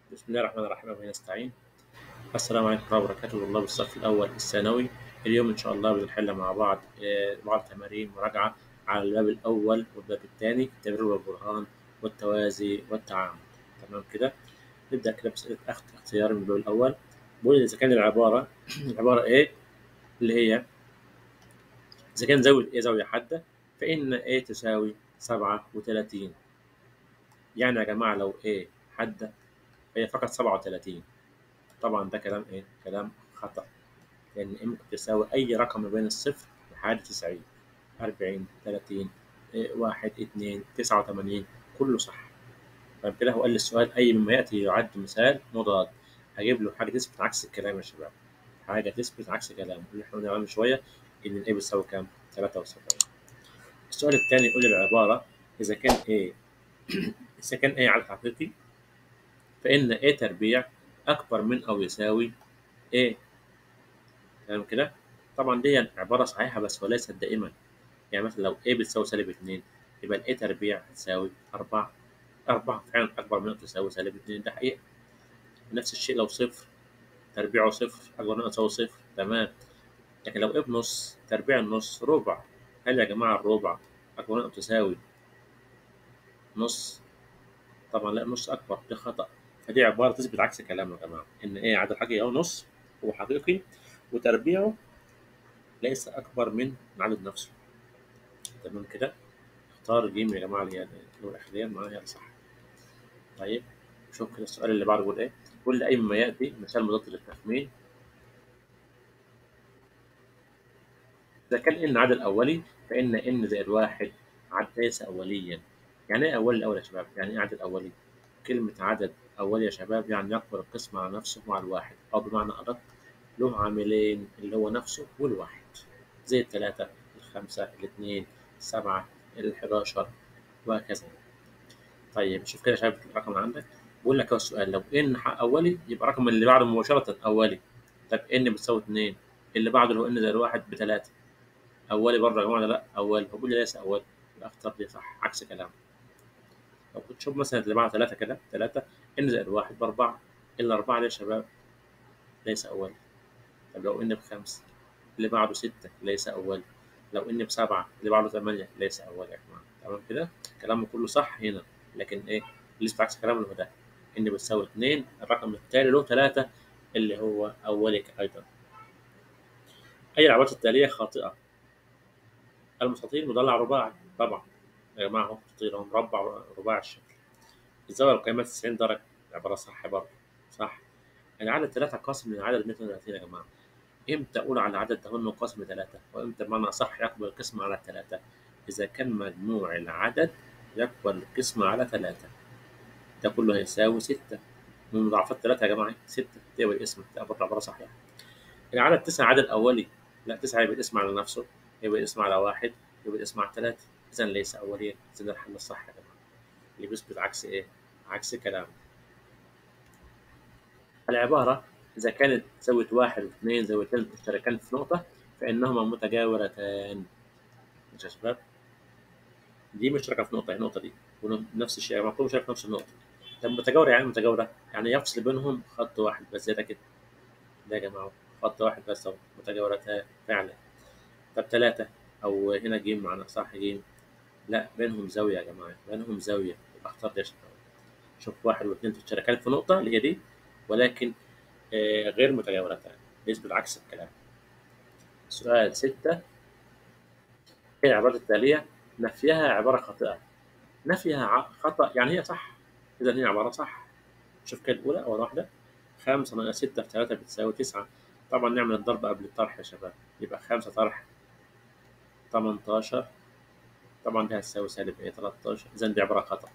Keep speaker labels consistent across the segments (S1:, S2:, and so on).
S1: بسم الله الرحمن الرحيم وبه نستعين السلام عليكم ورحمة الله وبركاته طلاب الصف الأول الثانوي اليوم إن شاء الله بنحل مع بعض آه، بعض تمارين مراجعة على الباب الأول والباب الثاني التمرين والبرهان والتوازي والتعامل تمام كده نبدأ كده بأسئلة أخت اختيار من الباب الأول بقول إذا كان العبارة العبارة إيه اللي هي إذا كان زاوية إيه زاوية حادة فإن إيه تساوي سبعة وتلاتين يعني يا جماعة لو إيه حادة هي فقط سبعة وتلاتين طبعا ده كلام إيه؟ كلام خطأ لأن إيه ممكن تساوي أي رقم ما بين الصفر لحد تسعين أربعين تلاتين إيه، واحد اتنين تسعة وتمانين كله صح طيب كده هو قال لي السؤال أي مما يأتي يعد مثال مضاد هجيب له حاجة تثبت عكس الكلام يا شباب حاجة تثبت عكس كلامه اللي احنا قلنا من شوية إن الإيه بتساوي كام؟ تلاتة وسبعين السؤال الثاني يقول لي العبارة إذا كان إيه إذا كان إيه عدد حقيقي فإن إيه تربيع أكبر من أو يساوي إيه تمام كده طبعا دي عبارة صحيحة بس وليست دائما يعني مثلا لو A بتساوي سالب اتنين يبقى ال A تربيع هتساوي أربعة أربعة فعلا أكبر من أو تساوي سالب اتنين ده حقيقة نفس الشيء لو صفر تربيعه صفر أكبر من أو تساوي صفر تمام لكن لو A بنص تربيع النص ربع هل يا جماعة الربع أكبر من أو تساوي نص طبعا لا نص أكبر ده خطأ فدي عبارة تثبت عكس كلامنا يا جماعة إن إيه عدد حقيقي أو نص هو حقيقي وتربيعه ليس أكبر من العدد نفسه تمام كده اختار جيم يا جماعة اللي هي الأخيرية معايا هي الصح طيب شوف كده السؤال اللي بعده بيقول إيه كل أي مما يأتي مثال مضاد للتخمين إذا كان إن عدد أولي فإن إن زائد واحد عدد ليس أوليا يعني إيه أولي الأول يا شباب؟ يعني إيه عدد أولي؟ كلمة عدد أولي يا شباب يعني يقبل القسم على نفسه مع الواحد أو بمعنى أدق له عاملين اللي هو نفسه والواحد زي الثلاثة الخمسة الاثنين السبعة الحداشر وهكذا طيب شوف كده يا شباب الرقم اللي عندك بقول لك هو السؤال لو ان حق اولي يبقى الرقم اللي بعده مباشرة اولي طب ان بتساوي 2 اللي بعده لو ان زائد واحد بثلاثة اولي برضه يا جماعة لا اولي فبقول لي ليس اولي يبقى اختار دي صح عكس كلامه لو كنت تشوف مثلا اللي بعده ثلاثة كده ثلاثة ان زائد واحد بأربعة الأربعة دي يا شباب ليس أولي طب لو ان بخمسة اللي بعده ستة ليس أولي لو ان بسبعة اللي بعده ثمانية ليس أولي يا جماعة تمام كده كلامه كله صح هنا لكن ايه اللي عكس كلامه اللي هو ده ان بتساوي اتنين الرقم التالي له ثلاثة اللي هو أولي أيضا أي العبارات التالية خاطئة المستطيل مضلع رباعي طبعا يا جماعة اهو مستطيل اهو مربع رباعي الشكل الزاوية القيمة 90 درجة عبارة صح برضه صح العدد ثلاثة قاسم من العدد 132 يا جماعة امتى اقول على العدد ده انه قاسم ثلاثة وامتى بمعنى صح يقبل القسم على ثلاثة اذا كان مجموع العدد يقبل القسم على ثلاثة ده كله هيساوي ستة من مضاعفات ثلاثة يا جماعة ستة تبقى الاسم ده برضه عبارة صحيحة العدد تسعة عدد أولي لا تسعة يبقى الاسم على نفسه يبقى الاسم على واحد يبقى الاسم على ثلاثة إذا ليس أوليا إذا ده الحل الصح يا جماعة اللي بيثبت عكس إيه؟ عكس كلامه العبارة إذا كانت زاوية واحد واثنين زاويتين مشتركان في نقطة فإنهما متجاورتان مش يا شباب؟ دي مشتركة في نقطة هي النقطة دي ونفس الشيء يعني مطلوب مشترك في نفس النقطة طب متجاورة يعني متجاورة يعني يفصل بينهم خط واحد بس زي ده كده ده يا جماعة خط واحد بس أهو متجاورتان فعلا طب ثلاثة أو هنا جيم معانا صح جيم لا بينهم زاوية يا جماعة بينهم زاوية يبقى اختار دي يا شباب شوف واحد واثنين مشتركان في نقطة اللي هي دي ولكن آه، غير متجاورتان ليس بالعكس الكلام سؤال ستة هي العبارة التالية نفيها عبارة خاطئة نفيها ع- خطأ يعني هي صح إذا هي عبارة صح شوف كده الأولى أول واحدة خمسة ناقص ستة في ثلاثة بتساوي تسعة طبعا نعمل الضرب قبل الطرح يا شباب يبقى خمسة طرح تمنتاشر طبعا دي هتساوي سالب ايه 13 إذا دي عبارة خطأ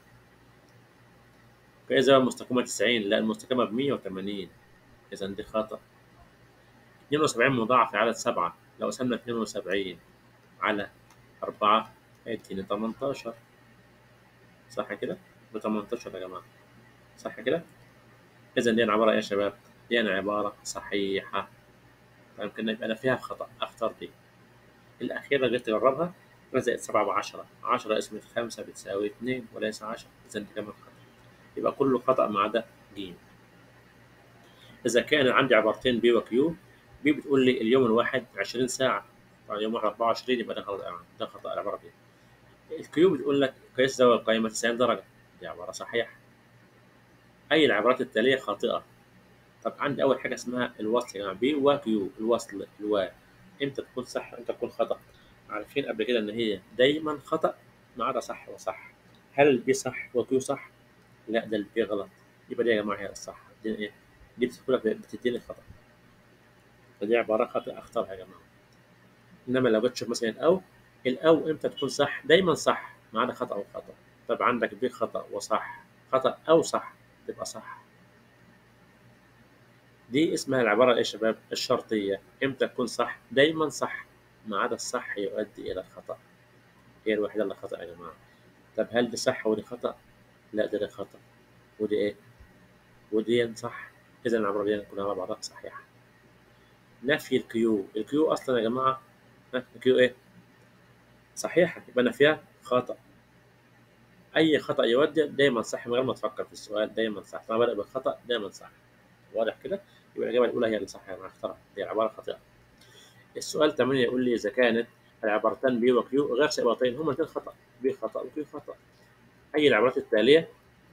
S1: فإذا المستقيمة 90 لا المستقيمة ب 180 إذا دي خطأ 72 مضاعف لعدد سبعة لو قسمنا 72 على أربعة هيديني 18 صح كده؟ ب 18 يا جماعة صح كده؟ إذا دي عبارة إيه يا شباب؟ دي عبارة صحيحة فيمكن يبقى أنا فيها خطأ أختار دي الأخيرة اللي تجربها زائد سبعة بعشرة عشرة اسم خمسة بتساوي اتنين وليس عشرة إذا دي كمان خطأ يبقى كله خطأ ما عدا ج إذا كان عندي عبارتين بي وكيو بي بتقول لي اليوم الواحد 20 ساعة طبعا يوم واحد 24 يبقى ده خطأ ده خطأ العبارة دي الكيو بتقول لك قياس زاوية القائمة 90 درجة دي عبارة صحيحة أي العبارات التالية خاطئة طب عندي أول حاجة اسمها الوصل يا جماعة بي وكيو الوصل الوا إمتى تكون صح إمتى تكون خطأ عارفين قبل كده إن هي دايما خطأ ما عدا صح وصح هل البي صح وكيو صح؟ لا ده البي غلط يبقى دي يا جماعة هي الصح دي إيه؟ دي بتقول لك بتديني الخطأ فدي عبارة خطأ أختارها يا جماعة إنما لو جيت تشوف مثلا الأو الأو إمتى تكون صح؟ دايما صح ما عدا خطأ وخطأ طب عندك بي خطأ وصح خطأ أو صح تبقى صح دي اسمها العبارة إيه يا شباب؟ الشرطية إمتى تكون صح؟ دايما صح ما عدا الصح يؤدي إلى الخطأ هي الوحيدة اللي خطأ يا جماعة طب هل دي صح ودي خطأ؟ لا ده, ده خطأ ودي إيه؟ ودي صح إذا العبارة دي كلها على بعضها صحيحة نفي الكيو الكيو أصلا يا جماعة الكيو إيه؟ صحيحة يبقى نفيها خطأ أي خطأ يودي دايما صح من غير ما تفكر في السؤال دايما صح طالما بدأ بالخطأ دايما صح واضح كده يبقى الإجابة الأولى هي اللي صح أنا اخترع دي عبارة خاطئة السؤال 8 يقول لي إذا كانت العبارتان بي وكيو غير سائبتين هما الاثنين خطأ بي خطأ وكيو خطأ أي العبارات التالية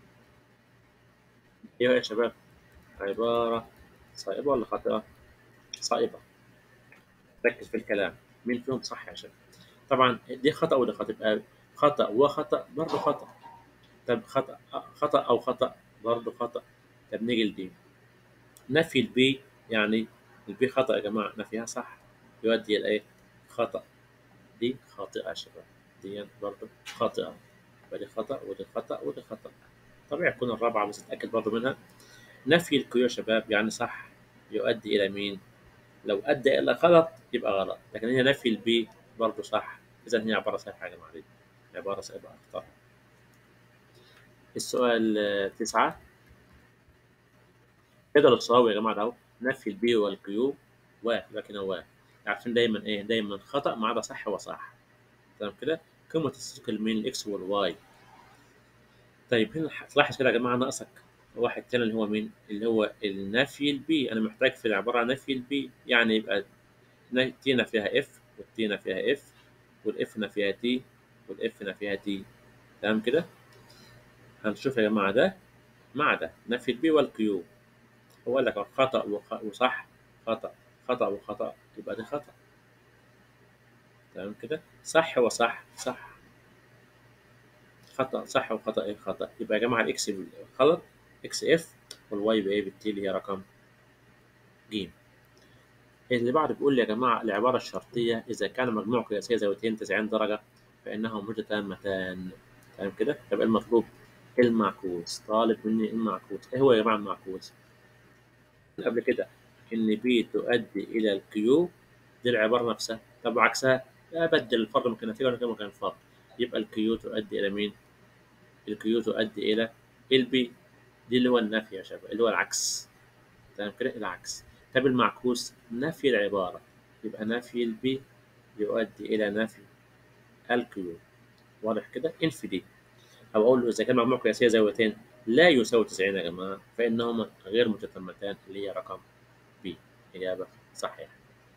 S1: هي يا شباب عبارة صائبة ولا خاطئة؟ صائبة ركز في الكلام مين فيهم صح يا شباب طبعا دي خطأ وده خطأ يبقى خطأ وخطأ برضه خطأ طب خطأ خطأ أو خطأ برضه خطأ طب نيجي لدي نفي البي يعني البي خطأ يا جماعة نفيها صح يؤدي إلى إيه؟ خطأ دي خاطئة يا شباب دي برضه خاطئة ودي خطأ ودي خطأ ودي خطأ طبيعي تكون الرابعة بس نتأكد برضه منها نفي الكيو يا شباب يعني صح يؤدي إلى مين؟ لو أدى إلى غلط يبقى غلط لكن هي نفي البي برضه صح إذا هي عبارة صحيحة يا جماعة دي عبارة صحيحة أختار السؤال تسعة كده الصواب يا جماعة ده نفي البي والكيو و لكن هو عارفين دايما ايه دايما خطأ ما عدا صح وصح تمام كده قيمة السلوك المين الاكس والواي طيب هنا تلاحظ كده يا جماعة ناقصك واحد تاني اللي هو مين اللي هو النفي البي انا محتاج في العبارة عن نفي البي يعني يبقى تينا فيها اف والتينا فيها اف والاف فيها تي والاف فيها تي تمام كده هنشوف يا جماعة ده مع ده نفي البي والكيو هو قال لك خطأ وصح خطأ خطأ وخطأ يبقى ده خطأ تمام كده صح وصح صح خطأ صح وخطأ ايه خطأ يبقى يا جماعة الاكس غلط اكس اف والواي بايه بالتالي هي رقم ج اللي بعده بيقول لي يا جماعة العبارة الشرطية إذا كان مجموع قياسية زاويتين 90 درجة فإنهم متتامتان تمام كده يبقى المطلوب المعكوس طالب مني المعكوس ايه هو يا جماعة المعكوس قبل كده ان بي تؤدي الى الكيو دي العباره نفسها طب عكسها ابدل الفرد مكان نتيجه ولا مكان فرد يبقى الكيو تؤدي الى مين الكيو تؤدي الى البي دي اللي هو النفي يا شباب اللي هو العكس تمام كده العكس طب المعكوس نفي العباره يبقى نفي البي يؤدي الى نفي الكيو واضح كده انفي دي او اقول له اذا كان مجموع قياسيه زاويتين لا يساوي 90 يا جماعه فانهما غير متتمتان اللي هي رقم بي اجابه صحيحه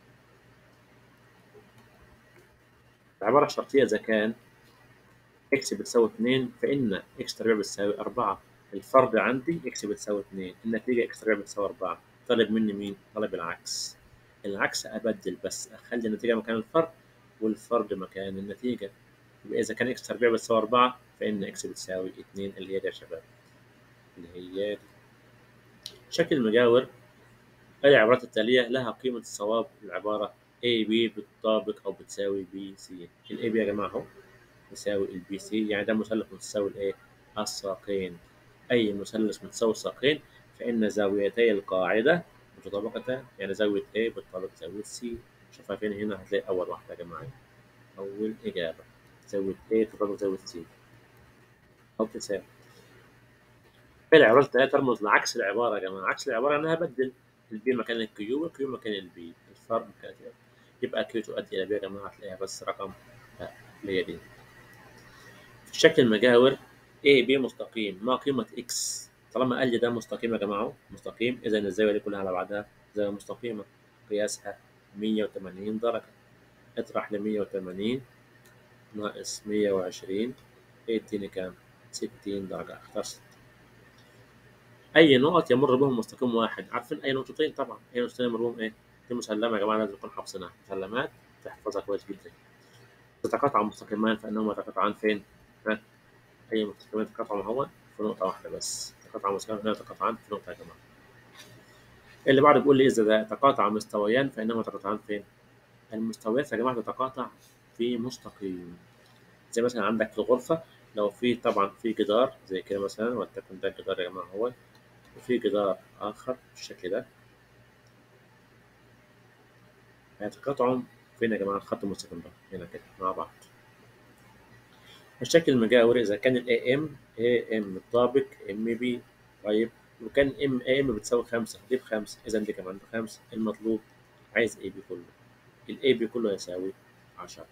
S1: العباره الشرطيه اذا كان اكس بتساوي 2 فان اكس تربيع بتساوي 4 الفرض عندي اكس بتساوي 2 النتيجه اكس تربيع بتساوي 4 طلب مني مين طلب العكس العكس ابدل بس اخلي النتيجه مكان الفرد والفرد مكان النتيجه يبقى اذا كان اكس تربيع بتساوي 4 فان اكس بتساوي 2 اللي هي دي يا شباب اللي هي دي شكل المجاور العبارات التالية لها قيمة الصواب العبارة A B بتطابق أو بتساوي B C ال A B يا جماعة أهو يساوي ال B C يعني ده مثلث متساوي الإيه؟ الساقين أي مثلث متساوي الساقين فإن زاويتي القاعدة متطابقتان يعني زاوية A بتطابق زاوية C شوفها فين هنا هتلاقي أول واحدة يا جماعة أول إجابة زاوية A تطابق زاوية C أو تساوي العبارة التالية ترمز لعكس العبارة يا جماعة عكس العبارة أنها بدل البي مكان الكيو والكيو مكان البي الفرق مكان الكيو يبقى كيو تؤدي إلى بي يا جماعة هتلاقيها بس رقم اللي هي دي في الشكل المجاور A B مستقيم ما قيمة X طالما قال لي ده مستقيم يا جماعه مستقيم اذا الزاويه دي كلها على بعضها زاويه مستقيمه قياسها 180 درجه اطرح ل 180 ناقص 120 يديني كام 60 درجه اختار 60 اي نقط يمر بهم مستقيم واحد عارفين اي نقطتين طبعا اي نقطتين يمر بهم ايه دي مسلمه يا جماعه لازم نكون حافظينها مسلمات تحفظها كويس جدا تتقاطع مستقيمان فانهما يتقاطعان فين؟ ها؟ اي مستقيمين يتقاطعوا هو في نقطه واحده بس تقاطع مستقيمان يتقاطعان في نقطه يا جماعه اللي بعده بيقول لي اذا تقاطع مستويان فانهما يتقاطعان فين؟ المستويات يا جماعه تتقاطع في مستقيم زي مثلا عندك في الغرفه لو في طبعا في جدار زي كده مثلا ولتكن ده الجدار يا جماعه هو وفي جدار آخر بالشكل ده هيتقاطعوا فين يا جماعة الخط المستقيم ده هنا كده مع بعض الشكل المجاور إذا كان ال AM AM مطابق MB طيب وكان M AM بتساوي خمسة دي بخمسة إذا دي كمان بخمسة المطلوب عايز AB كله ال AB كله يساوي عشرة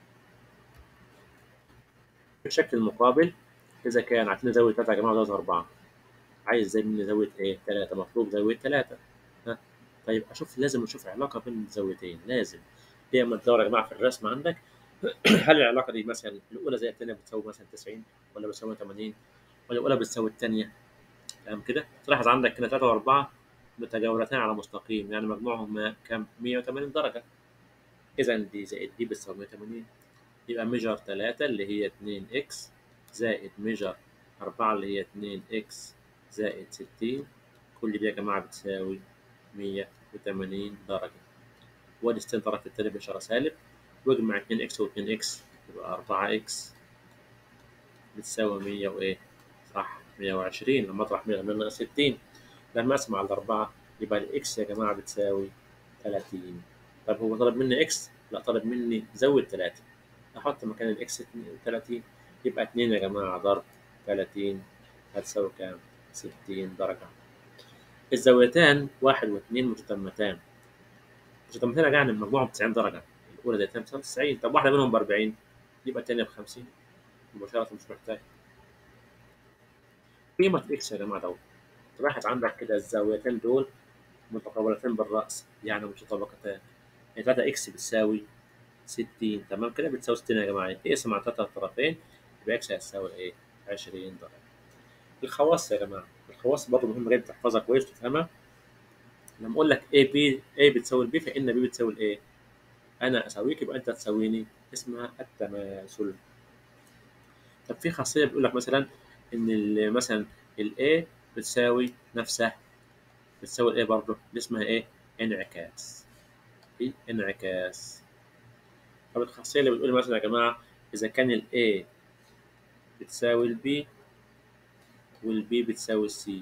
S1: الشكل المقابل إذا كان عندنا زاوية تلاتة يا جماعة وزاوية أربعة عايز زي مني زاوية إيه؟ تلاتة مطلوب زاوية تلاتة ها طيب أشوف لازم أشوف علاقة بين الزاويتين لازم دي أما تدور يا جماعة في الرسم عندك هل العلاقة دي مثلا الأولى زي التانية بتساوي مثلا 90 ولا بتساوي 80 ولا الأولى بتساوي التانية تمام كده؟ تلاحظ عندك كده تلاتة وأربعة متجاورتان على مستقيم يعني مجموعهم كام؟ 180 درجة إذا دي زائد دي بتساوي 180 يبقى ميجر تلاتة اللي هي 2 إكس زائد ميجر أربعة اللي هي 2 إكس زائد 60 كل دي يا جماعة بتساوي 180 درجة وادي 60 درجة التاني بإشارة سالب واجمع 2 إكس و 2 إكس يبقى 4 إكس بتساوي 100 وإيه؟ صح 120 لما أطرح 100 من 60 لما أقسم على الأربعة يبقى الإكس يا جماعة بتساوي 30 طب هو طلب مني إكس؟ لا طلب مني زود 3 أحط مكان الإكس 30 يبقى 2 يا جماعة ضرب 30 هتساوي كام؟ 60 درجة الزاويتان واحد واثنين متتمتان متتمتان يعني مجموعهم 90 درجة الأولى زاويتان بتساوي 90 طب واحدة منهم ب 40 يبقى الثانية ب 50 مباشرة مش محتاج قيمة إكس يا جماعة دوت راحت عندك كده الزاويتين دول متقابلتين بالرأس يعني متطابقتان يعني 3 إكس بتساوي 60 تمام كده بتساوي 60 يا جماعة اقسم على ثلاثة طرفين يبقى إكس هتساوي إيه؟ 20 درجة الخواص يا جماعه الخواص برضه مهمه جدا تحفظها كويس وتفهمها لما اقول لك اي بي اي بتساوي البي فان بي بتساوي الايه انا اساويك يبقى انت تساويني اسمها التماثل طب في خاصيه بيقول لك مثلا ان مثلا الاي بتساوي نفسها بتساوي الايه برضه دي اسمها ايه انعكاس دي انعكاس طب الخاصيه اللي بتقول مثلا يا جماعه اذا كان الاي بتساوي البي والبي بتساوي السي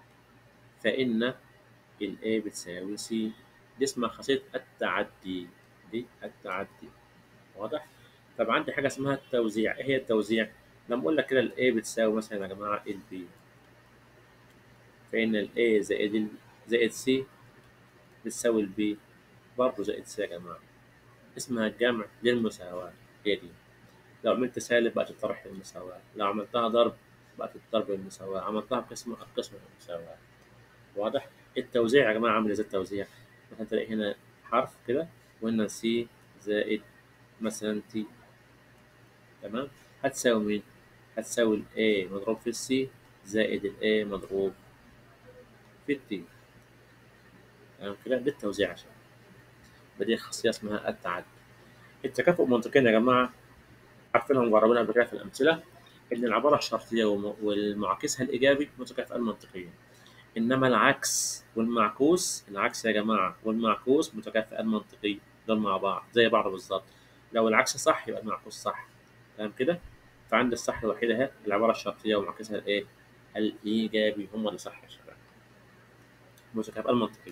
S1: فإن ال A بتساوي C دي اسمها خاصية التعدي دي التعدي واضح؟ طب عندي حاجة اسمها التوزيع إيه هي التوزيع؟ لما أقول لك كده ال A بتساوي مثلا يا جماعة ال B فإن ال A زائد ال زائد C بتساوي ال B برضه زائد C يا جماعة اسمها الجمع للمساواة هي دي لو عملت سالب بقت الطرح للمساواة لو عملتها ضرب بقت الضرب المساواة عملتها بقسم القسم المساواة واضح التوزيع يا جماعة عامل زي التوزيع مثلا تلاقي هنا حرف كده وهنا سي زائد مثلا تي تمام هتساوي مين هتساوي ال A مضروب في السي زائد ال A مضروب في التي تمام كده دي التوزيع عشان بدي خاصية اسمها التعدي التكافؤ منطقيا يا جماعة عارفينها مجربينها قبل كده في الأمثلة إن العبارة الشرطية والمعاكسها الإيجابي متكافئان منطقيا إنما العكس والمعكوس العكس يا جماعة والمعكوس متكافئان منطقيا دول مع بعض زي بعض بالظبط لو العكس صح يبقى المعكوس صح تمام كده فعند الصح الوحيد اهي العبارة الشرطية ومعاكسها الإيه الإيجابي هم اللي صح يا شباب متكافئان منطقيا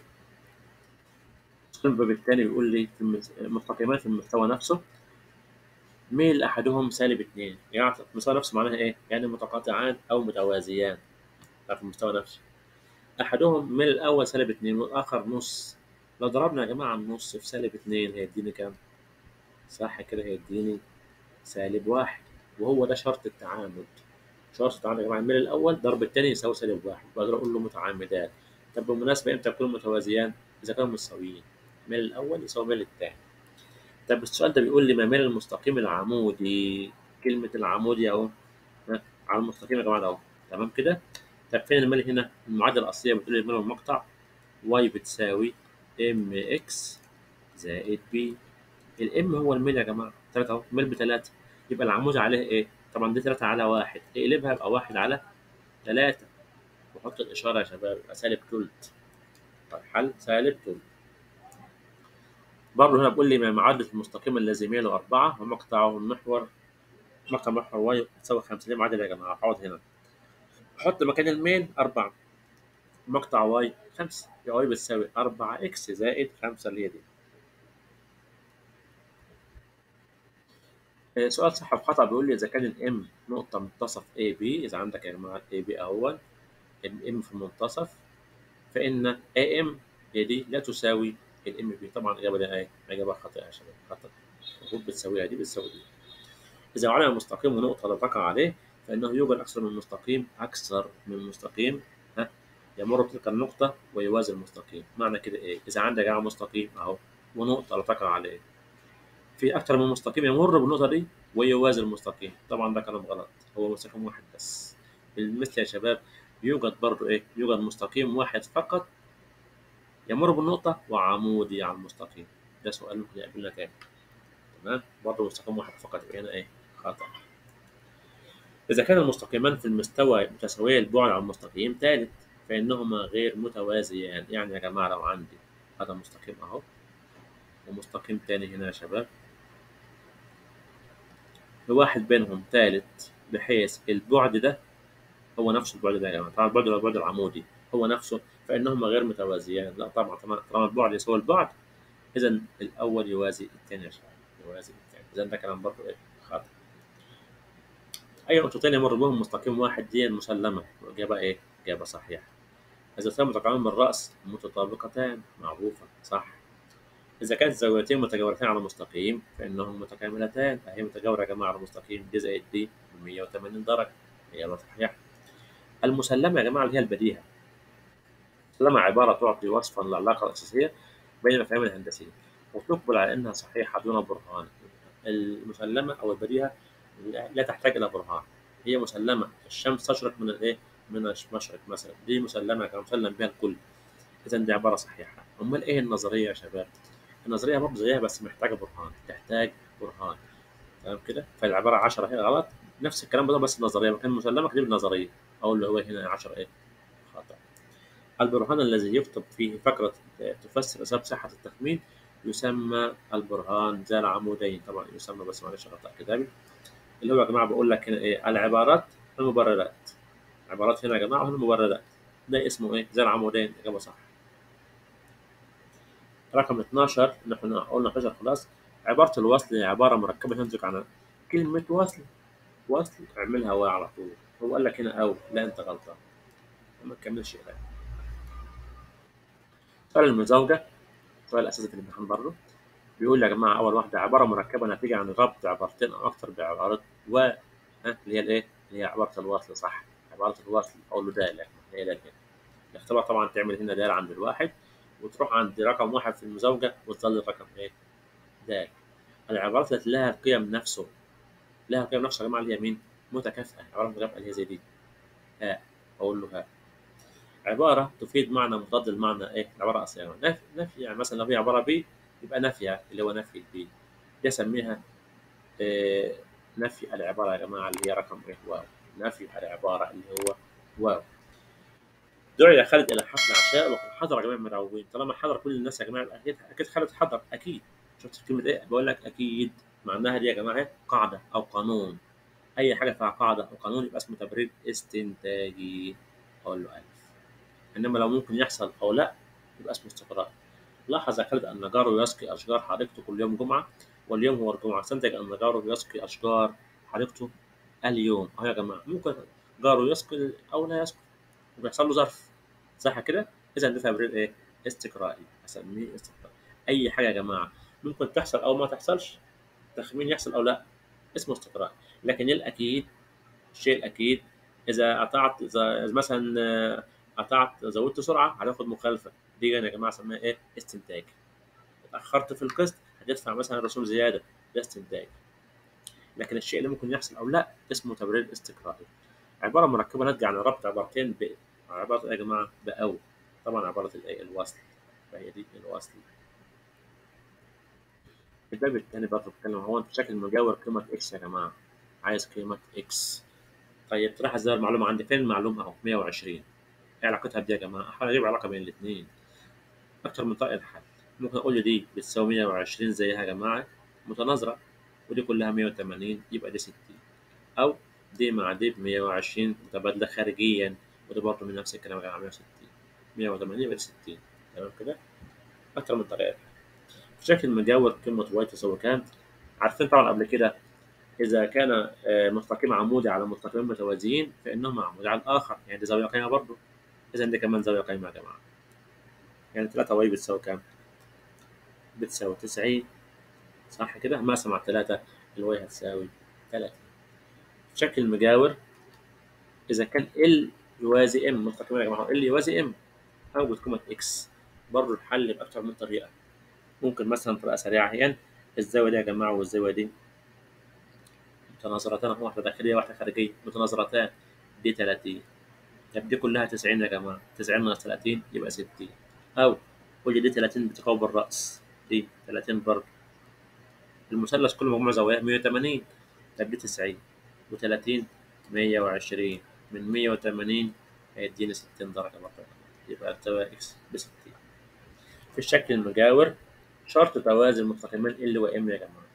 S1: الباب الثاني بيقول لي في المستقيمات في المستوى نفسه ميل أحدهم سالب اتنين يعني المستوى نفسه معناها إيه؟ يعني متقاطعان أو متوازيان في المستوى نفسه أحدهم ميل الأول سالب اتنين والآخر نص لو ضربنا يا جماعة النص في سالب اتنين هيديني كام؟ صح كده هيديني سالب واحد وهو ده شرط التعامد شرط عندك يا جماعه الميل الاول ضرب الثاني يساوي سالب واحد بقدر اقول له متعامدان طب بالمناسبه امتى يكونوا متوازيان؟ اذا كانوا متساويين الميل الاول يساوي الميل الثاني طب السؤال ده بيقول لي ما ميل المستقيم العمودي كلمه العمودي اهو ها، على المستقيم يا جماعه ده اهو تمام كده طب فين الميل هنا؟ المعادله الاصليه بتقول لي الميل والمقطع y بتساوي mx زائد b الام هو الميل يا جماعه 3 اهو الميل بثلاثه يبقى العمود عليه ايه؟ طبعا دي 3 على واحد اقلبها يبقى واحد على 3 وحط الاشاره يا شباب يبقى سالب تلت طيب حل سالب تلت برضه هنا بيقول لي ما معادله المستقيم الذي ميله 4 ومقطعه المحور مقطع محور واي تساوي 5 دي معادله يا جماعه اقعد هنا حط مكان الميل 4 مقطع واي 5 يبقى واي بتساوي 4 اكس زائد 5 اللي هي دي آه، سؤال صح وخطأ بيقول لي إذا كان الإم نقطة منتصف A B إذا عندك يا جماعة A B أهون الإم في المنتصف فإن AM هي دي لا تساوي الإم بي طبعا الإجابة دي إيه؟ إجابة خاطئة يا شباب خطأ المفروض بتساويها دي بتساوي دي إذا علم مستقيم ونقطة لا تقع عليه فإنه يوجد أكثر من مستقيم أكثر من مستقيم ها يمر بتلك النقطة ويوازي المستقيم معنى كده إيه؟ إذا عندك يا جماعة مستقيم أهو ونقطة لا تقع عليه في اكتر من مستقيم يمر بالنقطه دي ويوازي المستقيم طبعا ده كلام غلط هو مستقيم واحد بس بالمثل يا شباب يوجد برضو ايه يوجد مستقيم واحد فقط يمر بالنقطه وعمودي على المستقيم ده سؤال ممكن يقابلنا تاني تمام برضو مستقيم واحد فقط يبقى هنا ايه خطا اذا كان المستقيمان في المستوى متساوي البعد عن مستقيم ثالث فانهما غير متوازيان يعني يا جماعه لو عندي هذا مستقيم اهو ومستقيم تاني هنا يا شباب بواحد بينهم ثالث بحيث البعد ده هو نفس البعد ده يا جماعه طبعا البعد هو البعد العمودي هو نفسه فانهما غير متوازيان لا طبعا طبعا طالما البعد يساوي البعد اذا الاول يوازي الثاني يا شباب يوازي الثاني اذا ده كلام برضه ايه خاطئ اي نقطتين يمر بهم مستقيم واحد دي مسلمه الاجابه ايه اجابه صحيحه اذا كان متقاومين بالراس متطابقتان معروفه صح إذا كانت الزاويتين متجاورتين على مستقيم فإنهم متكاملتان فهي متجاورة يا جماعة على مستقيم دي زائد دي ب 180 درجة هي صحيحة المسلمة يا جماعة اللي هي البديهة المسلمة عبارة تعطي وصفا للعلاقة الأساسية بين المفاهيم الهندسية وتقبل على أنها صحيحة دون برهان المسلمة أو البديهة لا تحتاج إلى برهان هي مسلمة الشمس تشرق من الإيه؟ من المشرق مثلا دي مسلمة كان مسلم بها الكل إذا دي عبارة صحيحة أمال إيه النظرية يا شباب؟ النظريه برضه زيها بس محتاجه برهان تحتاج برهان تمام كده فالعباره 10 هي غلط نفس الكلام ده بس النظريه مكان مسلمه اكتب النظريه او اللي هو هنا 10 ايه خطا البرهان الذي يكتب فيه فقره تفسر اسباب صحه التخمين يسمى البرهان ذا العمودين طبعا يسمى بس معلش خطا كتابي اللي هو يا جماعه بقول لك هنا ايه العبارات المبررات عبارات هنا يا جماعه هنا المبررات ده اسمه ايه ذا العمودين اجابه صح رقم 12 نحن قلنا 11 خلاص عبارة الوصل هي عبارة مركبة تنتج عن كلمة وصل وصل اعملها واو على طول هو قال لك هنا أو لا أنت غلطان ما تكملش قراية سؤال المزاوجة سؤال الأساسي في الامتحان برضه بيقول يا جماعة أول واحدة عبارة مركبة ناتجة عن ربط عبارتين أو أكثر بعبارة و ها اللي هي الإيه؟ اللي هي عبارة الوصل صح عبارة الوصل أقول له دال اللي هي دال هنا الاختبار طبعا تعمل هنا دال عند الواحد وتروح عند رقم واحد في المزاوجة وتظل الرقم إيه؟ د العبارات التي لها القيم نفسه لها قيم نفسه يا جماعة اللي هي مين؟ متكافئة عبارة متكافئة اللي هي زي دي ها أقول له ها عبارة تفيد معنى مضاد للمعنى إيه؟ العبارة الأصلية نفي نفي يعني مثلا لو هي عبارة بي يبقى نفيها اللي هو نفي البي دي أسميها إيه نفي العبارة يا جماعة اللي هي رقم إيه؟ واو نفي العبارة اللي هو واو دعي خالد الى حفل عشاء وقد حضر جميع المدعوين طالما حضر كل الناس يا جماعه اكيد اكيد خالد حضر اكيد شفت كلمه ايه بقول لك اكيد معناها دي يا جماعه قاعده او قانون اي حاجه فيها قاعده او قانون يبقى اسمه تبرير استنتاجي اقول له الف انما لو ممكن يحصل او لا يبقى اسمه استقراء لاحظ يا خالد ان جاره يسقي اشجار حديقته كل يوم جمعه واليوم هو الجمعه استنتج ان جاره يسقي اشجار حديقته اليوم اهو يا جماعه ممكن جاره يسقي او لا يسقي وبيحصل له ظرف صح كده؟ اذا ده تبرير ايه؟ استقرائي اسميه استقرائي اي حاجه يا جماعه ممكن تحصل او ما تحصلش تخمين يحصل او لا اسمه استقرائي لكن الاكيد الشيء الاكيد اذا قطعت اذا مثلا قطعت زودت سرعه هتاخد مخالفه دي يا جماعه اسمها ايه استنتاج اتاخرت في القسط هتدفع مثلا رسوم زياده ده استنتاج لكن الشيء اللي ممكن يحصل او لا اسمه تبرير استقراري عباره مركبه ناتجه عن ربط عبارتين ب عباره ايه يا جماعه باو طبعا عباره الايه الوصل فهي دي الوصل الباب الثاني برضه بتكلم هو انت شكل مجاور قيمه اكس يا جماعه عايز قيمه اكس طيب تروح ازاي المعلومه عندي فين المعلومه اهو 120 ايه علاقتها بدي يا جماعه احاول اجيب علاقه بين الاثنين اكتر من طريقه حل ممكن اقول لي دي بتساوي 120 زيها يا جماعه متناظره ودي كلها 180 يبقى دي 60 او دي مع دي ب 120 متبادله خارجيا ودي برضه من نفس الكلام يا جماعه 160 180 يبقى دي 60 تمام كده اكتر من طريقه في شكل مجاور قيمه واي تساوي كام عارفين طبعا قبل كده إذا كان مستقيم عمودي على مستقيمين متوازيين فإنهما عمودي على الآخر يعني دي زاوية قايمة برضه إذا دي كمان زاوية قايمة يا جماعة يعني 3 واي بتساوي كام؟ بتساوي 90 صح كده؟ مقسم على 3 الواي هتساوي 30 في شكل المجاور إذا كان ال يوازي ام مستقيمين يا جماعة ال يوازي ام أو بتكون اكس برضه الحل بأكتر من طريقة ممكن مثلا طريقة سريعة هي الزاوية دي يا جماعة والزاوية دي متناظرتان واحدة داخلية واحدة خارجية متناظرتان دي 30 طب دي كلها 90 يا جماعة 90 ناقص 30 يبقى 60 أو قول لي دي 30 بتقاوم بالرأس دي 30 برضه المثلث كله مجموع زواياه 180 طب دي 90 و30 120 من 180 هيديني 60 درجة برضه يبقى ارتفاع اكس ب 60 في الشكل المجاور شرط توازي المستقيمين ال وام يا جماعة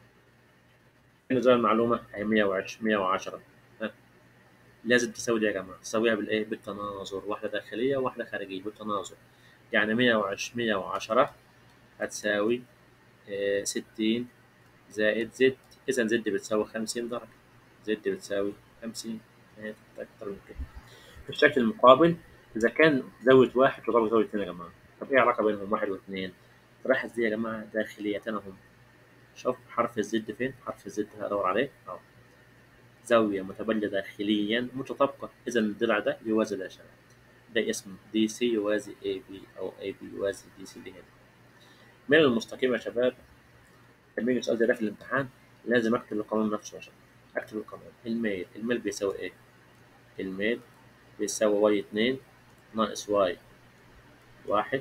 S1: هنا زي المعلومة هي 110 110 ها لازم تساوي دي يا جماعة تساويها بالإيه؟ بالتناظر واحدة داخلية وواحدة خارجية بالتناظر يعني 110 110 هتساوي آه 60 زائد زد إذا زد بتساوي 50 درجة زد بتساوي 50 أكتر من كده في الشكل المقابل إذا كان زاوية واحد تضرب زاوية اتنين يا جماعة طب إيه العلاقة بينهم واحد واثنين؟ راح دي يا جماعة داخليتين هم شوف حرف الزد فين حرف الزد هدور عليه اهو زاوية متبادلة داخليا متطابقة إذا الضلع ده يوازي ده يا شباب ده اسمه دي سي يوازي اي بي أو اي بي يوازي دي سي دي هنا من المستقيم يا شباب لما يجي السؤال ده في الامتحان لازم أكتب القانون نفسه يا شباب أكتب القانون الميل الميل بيساوي إيه؟ الميل بيساوي واي اتنين ناقص واي واحد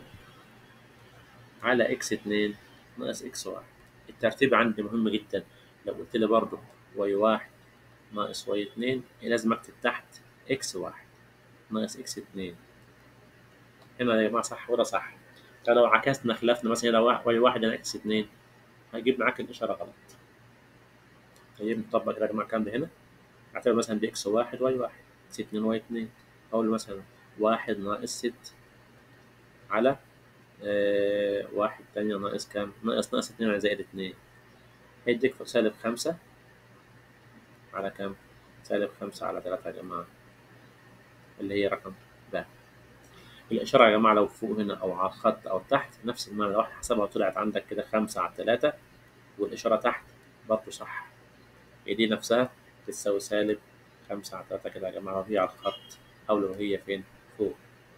S1: على اكس اتنين ناقص اكس واحد الترتيب عندي مهم جدا لو قلت لي برضه واي واحد ناقص واي اتنين لازم اكتب تحت اكس واحد ناقص اكس اتنين هنا يا جماعة صح ولا صح فلو عكسنا خلافنا مثلا هنا واي واحد هنا اكس اتنين هجيب معاك الإشارة غلط طيب نطبق كده يا جماعة الكلام ده هنا اعتبر مثلا دي اكس واحد واي واحد اكس اتنين واي اتنين أقول مثلا واحد ناقص ست على آه واحد تانية ناقص كام؟ ناقص ناقص اتنين زائد اتنين هيديك سالب خمسة على كام؟ سالب خمسة على تلاتة يا جماعة اللي هي رقم ب الإشارة يا جماعة لو فوق هنا أو على الخط أو تحت نفس المعنى لو حسبها طلعت عندك كده خمسة على تلاتة والإشارة تحت برضه صح هي دي نفسها بتساوي سالب خمسة على تلاتة كده يا جماعة وهي على الخط أو لو هي فين؟ فوق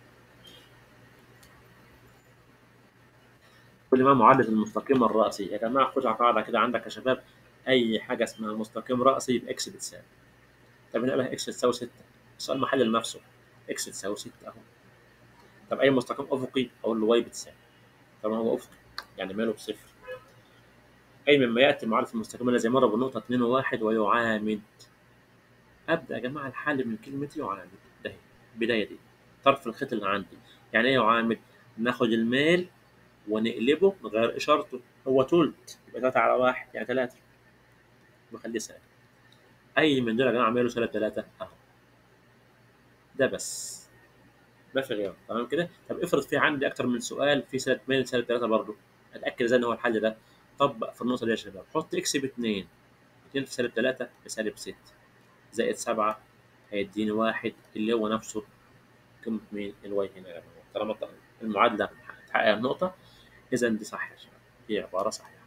S1: كل ما معادلة المستقيم الرأسي يا جماعة خدوا قاعدة كده عندك يا شباب أي حاجة اسمها مستقيم رأسي يبقى إكس بتساوي طب هنا بقى إكس تساوي ستة السؤال محلل نفسه إكس تساوي ستة أهو طب أي مستقيم أفقي أقول له واي بتساوي طب هو أفقي يعني ماله بصفر أي مما يأتي معادلة المستقيم الذي مر بالنقطة اتنين وواحد ويعامد أبدأ يا جماعة الحل من كلمة يعامد ده البداية دي طرف الخيط اللي عندي يعني إيه يعامد؟ ناخد الميل ونقلبه نغير اشارته هو تلت يبقى 3 على 1 يعني 3 بخليه سالب اي من دول يا جماعه اعمله سالب 3 اهو ده بس ما في غيره تمام كده طب افرض في عندي اكتر من سؤال في سالب 2 سالب 3 برضه اتاكد ازاي ان هو الحل ده طبق في النقطه دي يا شباب حط اكس ب 2 2 في سالب 3 بسالب 6 زائد 7 هيديني واحد اللي هو نفسه قيمه مين الواي هنا يا جماعه طالما المعادله تحقق النقطه اذا دي صح يا شباب هي عباره صحيحه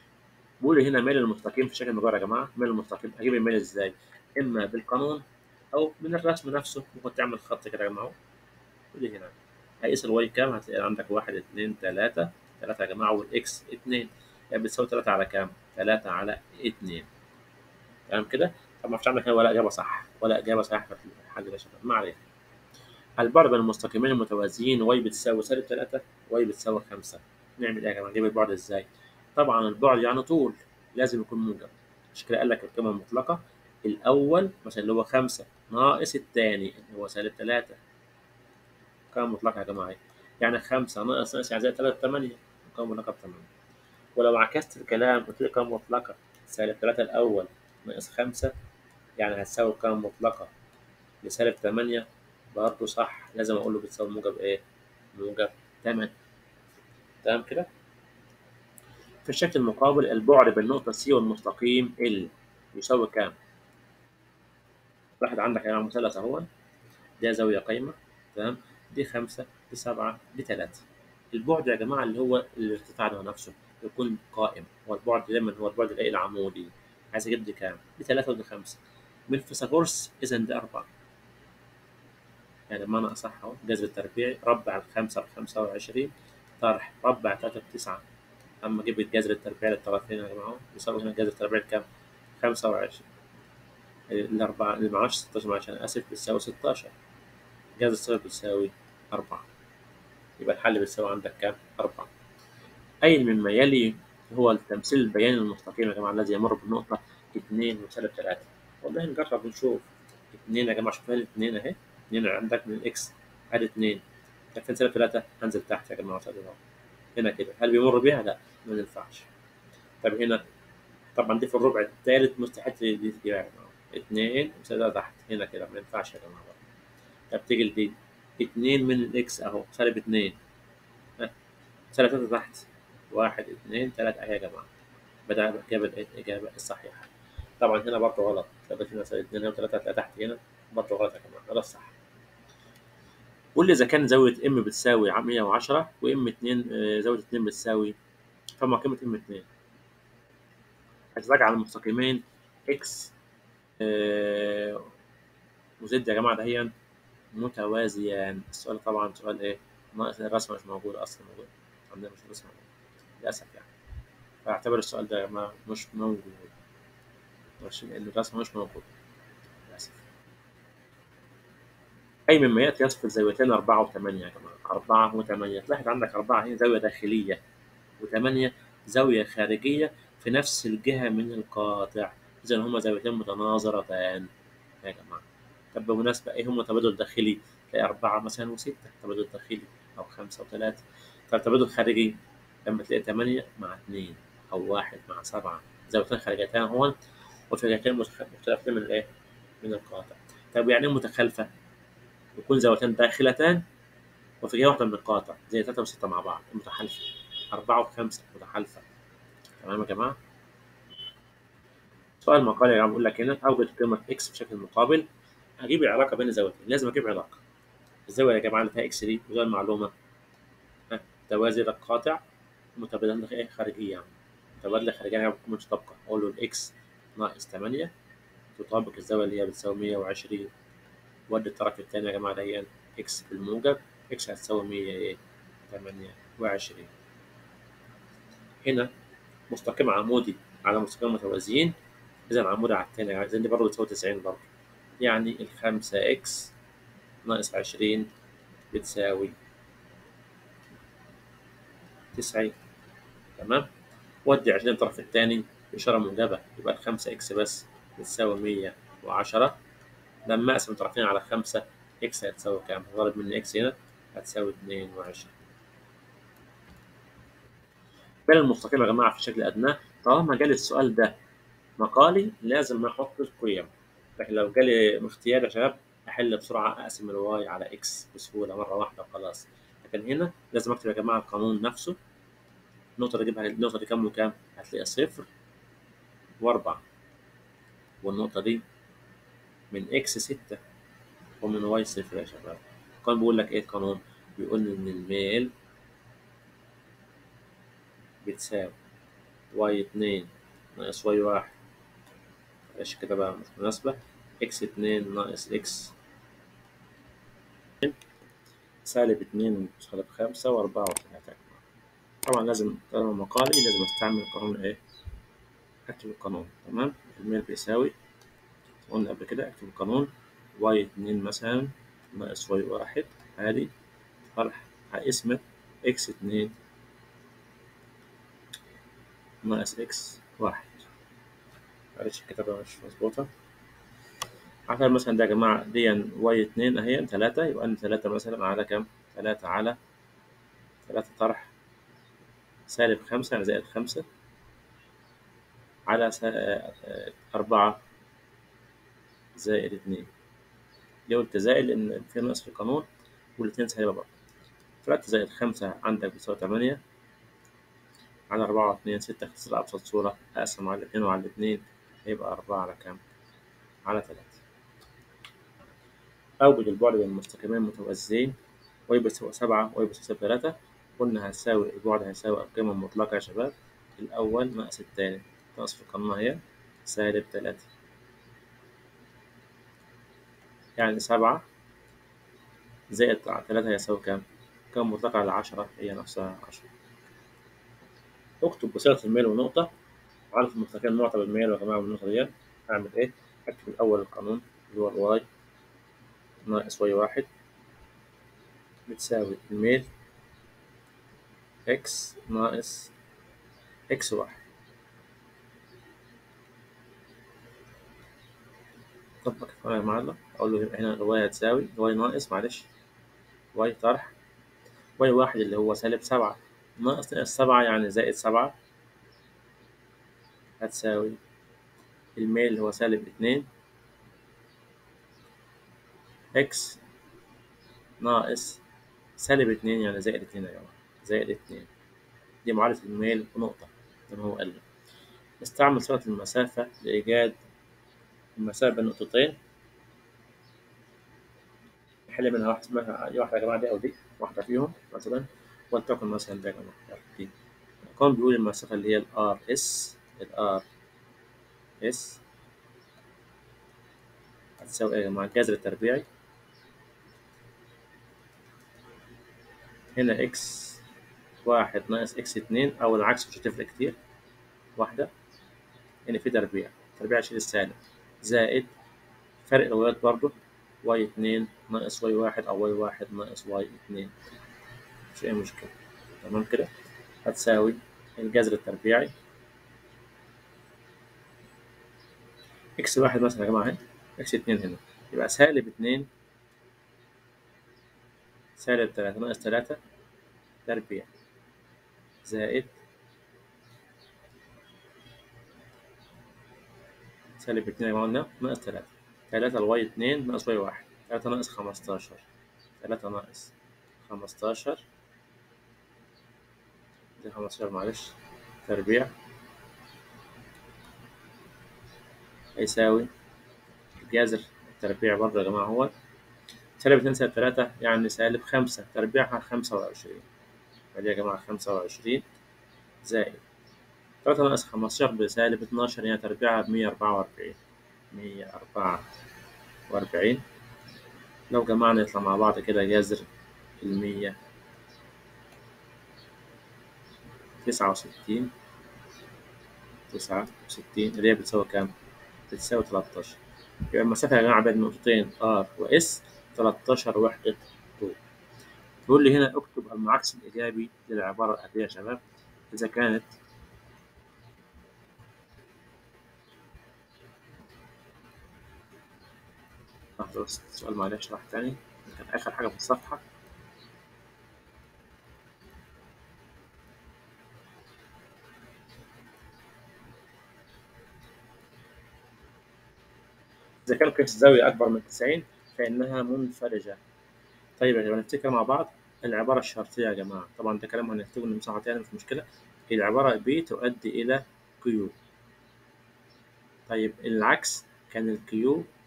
S1: بقول هنا ميل المستقيم في شكل مجرى يا جماعه ميل المستقيم هجيب الميل ازاي اما بالقانون او من الرسم نفسه ممكن تعمل خط كده يا جماعه ودي هنا هقيس الواي كام هتلاقي عندك واحد اتنين تلاتة تلاتة يا جماعة والاكس اتنين يعني بتساوي تلاتة على كام؟ تلاتة على اتنين تمام كده؟ طب ما فيش عندك هنا ولا إجابة صح ولا إجابة صحيحة في الحل ده يا شباب ما علينا البعد بين المستقيمين المتوازيين واي بتساوي سالب تلاتة واي بتساوي خمسة نعمل إيه يا جماعة؟ نجيب البعد إزاي؟ طبعا البعد يعني طول لازم يكون موجب عشان كده قال لك القيمة المطلقة الأول مثلا اللي هو خمسة ناقص التاني اللي هو سالب تلاتة كام مطلقة يا جماعة يعني خمسة ناقص ناقص يعني زي تلاتة تمانية كام مطلقة بتمانية ولو عكست الكلام قلت لك كام مطلقة سالب تلاتة الأول ناقص خمسة يعني هتساوي كام مطلقة لسالب تمانية برضه صح لازم أقول له بتساوي موجب إيه؟ موجب تمن تمام كده؟ في الشكل المقابل البعد بين نقطة C والمستقيم L يساوي كام؟ واحد عندك هنا مثلث أهو دي زاوية قايمة تمام دي خمسة دي سبعة دي تلاتة البعد يا جماعة اللي هو الارتفاع ده نفسه يكون قائم هو البعد دايما هو البعد الايه العمودي عايز اجيب دي كام؟ دي تلاتة ودي خمسة من فيثاغورس إذا دي أربعة يعني بمعنى أصح أهو جذر التربيعي ربع الخمسة بخمسة وعشرين طرح ربع تلاتة بتسعة أما أجيب الجذر التربيعي للطرفين يا جماعة يساوي هنا الجذر التربيعي بكام؟ خمسة وعشرين الأربعة اللي معاش ستاشر معلش أنا آسف بتساوي ستاشر جذر الصفر بتساوي أربعة يبقى الحل بتساوي عندك كام؟ أربعة أي مما يلي هو التمثيل البياني المستقيم يا جماعة الذي يمر بالنقطة اتنين وسالب تلاتة والله نجرب نشوف اتنين يا جماعة شوف هنا اتنين أهي اتنين عندك من الإكس أدي اتنين طب فين سالب تلاتة؟ هنزل تحت يا جماعة وسالب أهو هنا كده هل بيمر بيها؟ لا ما ينفعش طب هنا طبعا دي في الربع الثالث مستحيل دي تجيبها يا جماعة اتنين وسالب تحت هنا كده ما ينفعش يا جماعة طب تيجي لدي اتنين من الإكس أهو سالب اتنين ها سالب تلاتة تحت واحد اتنين تلاتة أهي يا جماعة بدأ جاب الإجابة الصحيحة طبعا هنا برضه غلط لو هنا سالب اتنين وتلاتة هتلاقي تحت هنا برضه غلط يا جماعة ده الصح قول لي إذا كان زاوية إم بتساوي 110 وإم اتنين زاوية اتنين بتساوي فما قيمة إم اتنين هتراجع على المستقيمين إكس وزد يا جماعة دهيا متوازيان السؤال طبعا سؤال إيه ناقص الرسمة مش موجود أصلا موجود عندنا مش رسمة للأسف يعني فاعتبر السؤال ده ما مش موجود مش لأن الرسمة مش موجودة للأسف أي مما يأتي يصف الزاويتين أربعة وثمانية يا جماعة أربعة وثمانية تلاحظ عندك أربعة هنا زاوية داخلية وثمانية زاوية خارجية في نفس الجهة من القاطع إذا هما زاويتين متناظرتان يا جماعة طب بالمناسبة إيه هما تبادل داخلي؟ تلاقي أربعة مثلا وستة تبادل داخلي أو خمسة وثلاثة طب تبادل خارجي لما تلاقي ثمانية مع اثنين أو واحد مع سبعة زاويتين خارجتان هون وفجأتين مختلفتين من الإيه؟ من القاطع طب يعني إيه متخالفة؟ يكون زاويتين داخلتان وفي جهة واحدة من القاطع زي ثلاثة وستة مع بعض متحالفة أربعة وخمسة متحالفة تمام يا جماعة؟ سؤال مقال يا جماعة بيقول لك هنا أوجد قيمة إكس بشكل مقابل أجيب علاقة بين الزاويتين لازم أجيب علاقة الزاوية يا جماعة اللي فيها إكس دي وده المعلومة ها توازي القاطع متبادلة إيه خارجية يعني متبادلة خارجية يعني مش تبقى أقول له الإكس ناقص تمانية تطابق الزاوية اللي هي بتساوي مية وعشرين ودي الطرف التاني يا جماعة دهيا إكس بالموجب إكس هتساوي مية إيه تمانية وعشرين هنا مستقيم عمودي على مستقيم متوازيين إذا عمودي على التاني يعني دي برضه بتساوي تسعين برضه يعني الخمسة إكس ناقص عشرين بتساوي تسعين تمام ودي عشرين الطرف التاني إشارة موجبة يبقى الخمسة إكس بس بتساوي مية وعشرة لما أقسم طرفين على خمسة إكس هتساوي كام؟ غالب من إكس هنا هتساوي اتنين وعشرين بين المستقيم يا جماعة في الشكل أدناه طالما جالي السؤال ده مقالي لازم أحط القيم لكن لو جالي اختيار يا شباب أحل بسرعة أقسم الواي على إكس بسهولة مرة واحدة وخلاص لكن هنا لازم أكتب يا جماعة القانون نفسه النقطة اللي أجيبها النقطة دي كام وكام؟ هتلاقي صفر وأربعة والنقطة دي من إكس ستة ومن واي صفر يا شباب القانون بيقول لك إيه القانون؟ بيقول إن الميل بتساوي واي اتنين ناقص واي واحد معلش كده بقى مش مناسبة إكس اتنين ناقص إكس سالب اتنين سالب خمسة وأربعة وتلاتة طبعا لازم طالما مقالي لازم أستعمل قانون إيه؟ أكتب القانون تمام الميل بيساوي قلنا قبل كده أكتب القانون واي اتنين مثلا ناقص واي واحد عادي فرح هقسمة إكس اتنين ناقص إكس واحد معلش الكتابة مش مظبوطة عشان مثلا ده يا جماعة دي واي اتنين أهي تلاتة يبقى أنا تلاتة مثلا على كام؟ تلاتة على تلاتة طرح سالب خمسة يعني زائد خمسة على سا... أربعة زائد اتنين دي قلت زائد لأن في ناقص في القانون والاتنين سالبة برضه تلاتة زائد خمسة عندك بتساوي تمانية على أربعة واتنين ستة اختصار أبسط صورة أقسم على الاتنين وعلى الاتنين هيبقى أربعة على كام؟ على تلاتة أوجد البعد بين المستقيمين المتوازيين واي بتساوي سبعة واي بتساوي تلاتة قلنا هتساوي البعد هيساوي القيمة المطلقة يا شباب الأول ناقص التاني ناقص في القانون أهي سالب تلاتة يعني سبعة زائد تلاتة هيساوي كام؟ كام مطلقة على عشرة هي نفسها عشرة اكتب بصيغة الميل ونقطة وعارف المستقيم معطى بالميل يا جماعة بالنقطة ديت أعمل إيه؟ أكتب الأول القانون اللي هو الواي ناقص واي واحد بتساوي الميل إكس ناقص إكس واحد طبق يا معلم أقول له يبقى هنا الواي هتساوي واي ناقص معلش واي طرح واي واحد اللي هو سالب سبعة ناقص ناقص سبعة يعني زائد سبعة هتساوي الميل اللي هو سالب اتنين إكس ناقص سالب اتنين يعني زائد اتنين يا جماعة زائد اتنين دي معادلة الميل ونقطة زي ما هو قال لي استعمل صيغة المسافة لإيجاد المسافة بين نقطتين نحل منها واحدة اسمها واحدة يا جماعة دي أو دي واحدة فيهم مثلا ولتكن مثلا ده يا جماعة دي كان بيقول المسافة اللي هي ال ار اس ال ار اس هتساوي ايه يا جماعة الجذر التربيعي هنا اكس واحد ناقص اكس اتنين او العكس مش هتفرق كتير واحدة هنا في تربيع تربيع شيل السالب زائد فرق الوايات برضه واي اتنين ناقص واي واحد او واي واحد ناقص واي اتنين مش اي مشكلة تمام كده هتساوي الجذر التربيعي اكس واحد مثلا يا جماعة اهي اكس اتنين هنا يبقى سالب اتنين سالب تلاتة ناقص تلاتة تربيع زائد سالب اتنين يا جماعة قلنا ناقص تلاتة تلاتة الواي اتنين ناقص واي واحد تلاتة ناقص خمستاشر تلاتة ناقص خمستاشر دي خمستاشر معلش تربيع هيساوي الجذر التربيع برضه يا جماعة هو سالب اتنين سالب تلاتة يعني سالب خمسة تربيعها خمسة وعشرين فدي يا جماعة خمسة وعشرين زائد تلاتة ناقص خمستاشر بسالب اتناشر يعني تربيعها بمية أربعة وأربعين مية أربعة وأربعين لو جمعنا يطلع مع بعض كده جذر المية تسعة وستين تسعة وستين اللي هي بتساوي كام؟ بتساوي تلاتاشر يبقى المسافة يا جماعة بين نقطتين R و S تلاتاشر وحدة طول بيقول لي هنا اكتب المعاكس الإيجابي للعبارة الآتية يا شباب إذا كانت لحظة بس السؤال معلش راح تاني كان آخر حاجة في الصفحة إذا كان قياس الزاوية أكبر من 90 فإنها منفرجة. طيب يا جماعة نفتكر مع بعض العبارة الشرطية يا جماعة، طبعا ده كلام هنكتبه نمسحه تاني مش مشكلة. العبارة B تؤدي إلى Q. طيب العكس كان ال Q